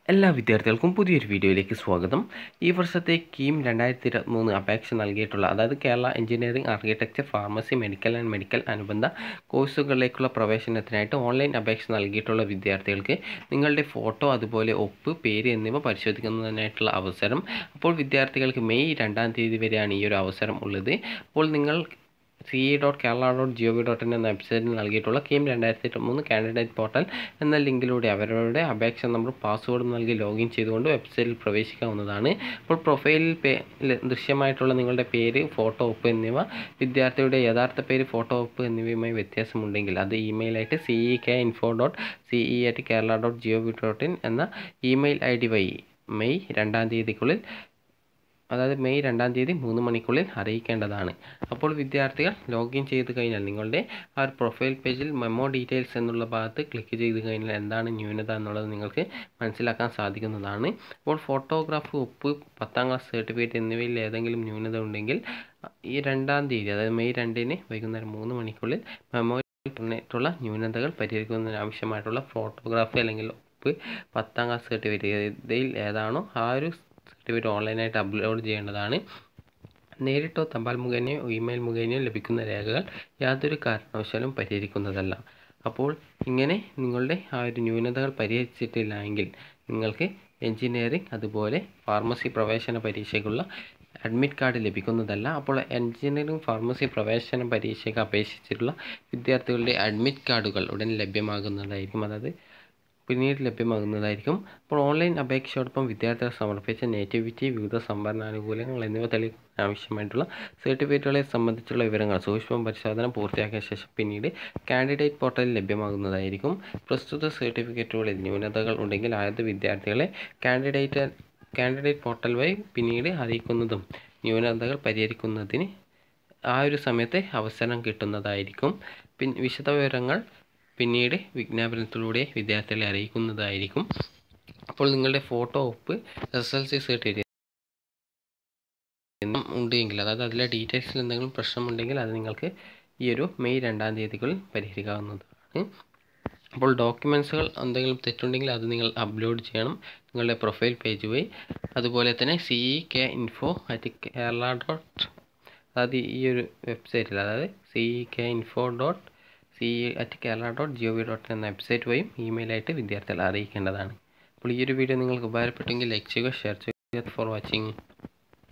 എല്ലാ വിദ്യാർത്ഥികൾക്കും പുതിയൊരു വീഡിയോയിലേക്ക് സ്വാഗതം ഈ വർഷത്തെ കീം രണ്ടായിരത്തി ഇരുപത്തിമൂന്ന് അപേക്ഷ നൽകിയിട്ടുള്ള അതായത് Kerala engineering architecture pharmacy medical and medical അനുബന്ധ കോഴ്സുകളിലേക്കുള്ള പ്രവേശനത്തിനായിട്ട് ഓൺലൈൻ അപേക്ഷ നൽകിയിട്ടുള്ള വിദ്യാർത്ഥികൾക്ക് നിങ്ങളുടെ ഫോട്ടോ അതുപോലെ ഒപ്പ് പേര് എന്നിവ പരിശോധിക്കുന്നതിനായിട്ടുള്ള അവസരം അപ്പോൾ വിദ്യാർത്ഥികൾക്ക് മെയ് രണ്ടാം തീയതി വരെയാണ് ഈ ഒരു അവസരം ഉള്ളത് അപ്പോൾ നിങ്ങൾ C E dot Kerala dot G O V dot in എന്ന വെബ്സൈറ്റിൽ നൽകിയിട്ടുള്ള കീം രണ്ടായിരത്തി ഇരുപത്തിമൂന്ന് കാൻഡിഡേറ്റ് പോർട്ടൽ എന്ന ലിങ്കിലൂടെ അവരുടെ അപേക്ഷ നമ്പർ പാസ്വേഡ് നൽകി ലോഗിൻ ചെയ്തുകൊണ്ട് വെബ്സൈറ്റിൽ പ്രവേശിക്കാവുന്നതാണ് അപ്പോൾ പ്രൊഫൈലിൽ പേ ദൃശ്യമായിട്ടുള്ള നിങ്ങളുടെ പേര് ഫോട്ടോ ഒപ്പ് എന്നിവ വിദ്യാർത്ഥിയുടെ യഥാർത്ഥ പേര് ഫോട്ടോ ഒപ്പ് എന്നിവയുമായി വ്യത്യാസമുണ്ടെങ്കിൽ അത് ഇമെയിലായിട്ട് C E K info dot C E at Kerala dot G O V dot in എന്ന ഇമെയിൽ ഐ ഡി വഴി മെയ് രണ്ടാം തീയതിക്കുള്ളിൽ അതായത് മെയ് രണ്ടാം തീയതി മൂന്ന് മണിക്കുള്ളിൽ അറിയിക്കേണ്ടതാണ് അപ്പോൾ വിദ്യാർത്ഥികൾ ലോഗിൻ ചെയ്ത് കഴിഞ്ഞാൽ നിങ്ങളുടെ ആ ഒരു പ്രൊഫൈൽ പേജിൽ മെമ്മോ ഡീറ്റെയിൽസ് എന്നുള്ള ഭാഗത്ത് ക്ലിക്ക് ചെയ്ത് കഴിഞ്ഞാൽ എന്താണ് ന്യൂനത എന്നുള്ളത് നിങ്ങൾക്ക് മനസ്സിലാക്കാൻ സാധിക്കുന്നതാണ് അപ്പോൾ ഫോട്ടോഗ്രാഫ് ഒപ്പ് പത്താം ക്ലാസ് സർട്ടിഫിക്കറ്റ് എന്നിവയിൽ ഏതെങ്കിലും ന്യൂനത ഉണ്ടെങ്കിൽ ഈ രണ്ടാം തീയതി അതായത് മെയ് രണ്ടിന് വൈകുന്നേരം മൂന്ന് മണിക്കുള്ളിൽ മെമ്മോയിൽ പറഞ്ഞിട്ടുള്ള ന്യൂനതകൾ പരിഹരിക്കുന്നതിന് ആവശ്യമായിട്ടുള്ള ഫോട്ടോഗ്രാഫി അല്ലെങ്കിൽ ഒപ്പ് പത്താം ക്ലാസ് സർട്ടിഫിക്കറ്റ് ഇതിൽ ഏതാണോ ആ ഒരു സർട്ടിഫിക്കറ്റ് ഓൺലൈനായിട്ട് അപ്ലോഡ് ചെയ്യേണ്ടതാണ് നേരിട്ടോ തപാൽ മുഖേനയോ ഇമെയിൽ മുഖേനയോ ലഭിക്കുന്ന രേഖകൾ യാതൊരു കാരണവശാലും പരിഹരിക്കുന്നതല്ല അപ്പോൾ ഇങ്ങനെ നിങ്ങളുടെ ആ ഒരു ന്യൂനതകൾ പരിഹരിച്ചിട്ടില്ല എങ്കിൽ നിങ്ങൾക്ക് എഞ്ചിനീയറിംഗ് അതുപോലെ ഫാർമസി പ്രവേശന പരീക്ഷയ്ക്കുള്ള അഡ്മിറ്റ് കാർഡ് ലഭിക്കുന്നതല്ല അപ്പോൾ എഞ്ചിനീയറിംഗ് ഫാർമസി പ്രവേശന പരീക്ഷയ്ക്ക് അപേക്ഷിച്ചിട്ടുള്ള വിദ്യാർത്ഥികളുടെ അഡ്മിറ്റ് കാർഡുകൾ ഉടൻ ലഭ്യമാകുന്നതായിരിക്കും അതായത് പിന്നീട് ലഭ്യമാകുന്നതായിരിക്കും അപ്പോൾ ഓൺലൈൻ അപേക്ഷയോടൊപ്പം വിദ്യാർത്ഥികൾ സമർപ്പിച്ച നേറ്റിവിറ്റി വിവിധ സംഭരണാനുകൂല്യങ്ങൾ എന്നിവ തെളിയിക്കാൻ ആവശ്യമായിട്ടുള്ള സർട്ടിഫിക്കറ്റുകളെ സംബന്ധിച്ചുള്ള വിവരങ്ങൾ സൂക്ഷ്മ പരിശോധന പൂർത്തിയാക്കിയ ശേഷം പിന്നീട് കാൻഡിഡേറ്റ് പോർട്ടലിൽ ലഭ്യമാകുന്നതായിരിക്കും പ്രസ്തുത സർട്ടിഫിക്കറ്റുകളിൽ ന്യൂനതകൾ ഉണ്ടെങ്കിൽ ആയത് വിദ്യാർത്ഥികളെ കാൻഡിഡേറ്റ് കാൻഡിഡേറ്റ് പോർട്ടൽ വഴി പിന്നീട് അറിയിക്കുന്നതും ന്യൂനതകൾ പരിഹരിക്കുന്നതിന് ആ ഒരു സമയത്ത് അവസരം കിട്ടുന്നതായിരിക്കും പിൻ വിശദവിവരങ്ങൾ പിന്നീട് വിജ്ഞാപനത്തിലൂടെ വിദ്യാർത്ഥികളെ അറിയിക്കുന്നതായിരിക്കും അപ്പോൾ നിങ്ങളുടെ ഫോട്ടോ ഒപ്പ് എസ് എൽ സി സർട്ടിഫിക്കറ്റ് ഉണ്ടെങ്കിൽ അതായത് അതിലെ ഡീറ്റെയിൽസിൽ എന്തെങ്കിലും പ്രശ്നമുണ്ടെങ്കിൽ അത് നിങ്ങൾക്ക് ഈ ഒരു മെയ് രണ്ടാം തീയതിക്കുള്ളിൽ പരിഹരിക്കാവുന്നതാണ് അപ്പോൾ ഡോക്യുമെൻസുകൾ എന്തെങ്കിലും തെറ്റുണ്ടെങ്കിൽ അത് നിങ്ങൾ അപ്ലോഡ് ചെയ്യണം നിങ്ങളുടെ പ്രൊഫൈൽ പേജ് വഴി അതുപോലെ തന്നെ C E K info at Kerala dot അതായത് ഈ ഒരു വെബ്സൈറ്റിൽ അതായത് C E K info dot C at Kerala dot G O V dot എന്ന വെബ്സൈറ്റ് വഴിയും ഇമെയിലായിട്ട് വിദ്യാർത്ഥികളെ അറിയിക്കേണ്ടതാണ് അപ്പോൾ ഈ ഒരു വീഡിയോ നിങ്ങൾക്ക് ഉപകാരപ്പെട്ടെങ്കിൽ ലൈക്ക് ചെയ്യുക ഷെയർ ചെയ്യുക ഫോർ വാച്ചിങ്